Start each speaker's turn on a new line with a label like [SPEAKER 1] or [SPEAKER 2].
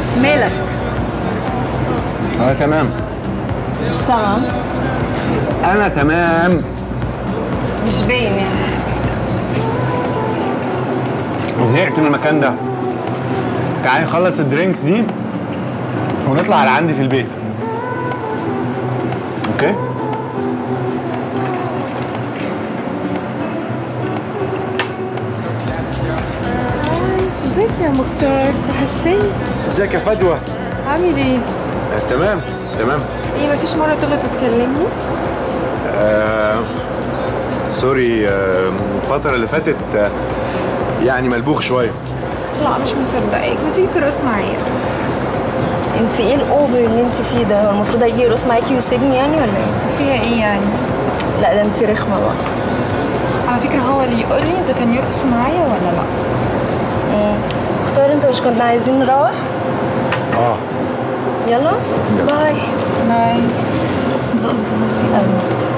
[SPEAKER 1] مالك
[SPEAKER 2] انا تمام
[SPEAKER 1] مش تمام
[SPEAKER 2] انا تمام
[SPEAKER 1] مش باين يعني
[SPEAKER 2] زهقت من المكان ده تعالي نخلص الدرينكس دي ونطلع على عندي في البيت اوكي
[SPEAKER 3] ازيك يا مختار وحشتني
[SPEAKER 2] ازيك يا فدوى
[SPEAKER 3] عامل ايه؟
[SPEAKER 2] آه، تمام تمام
[SPEAKER 3] ايه مفيش مرة تغلط وتكلمني؟
[SPEAKER 2] آه سوري آه الفترة اللي فاتت آه يعني ملبوخ شوية
[SPEAKER 3] لا مش مصدقاك ما تيجي ترقص معايا
[SPEAKER 1] انت ايه الاوفر اللي انت فيه ده هو المفروض هيجي يرقص معاكي ويسيبني يعني ولا ايه
[SPEAKER 3] فيها ايه يعني؟
[SPEAKER 1] لا ده انت رخمه بقى
[SPEAKER 3] على فكرة هو اللي يقول لي اذا كان يرقص معايا ولا لا
[SPEAKER 1] اختار انت مش كنا عايزين نروح
[SPEAKER 2] اه
[SPEAKER 1] يلا باي
[SPEAKER 3] باي
[SPEAKER 1] ظبط قوي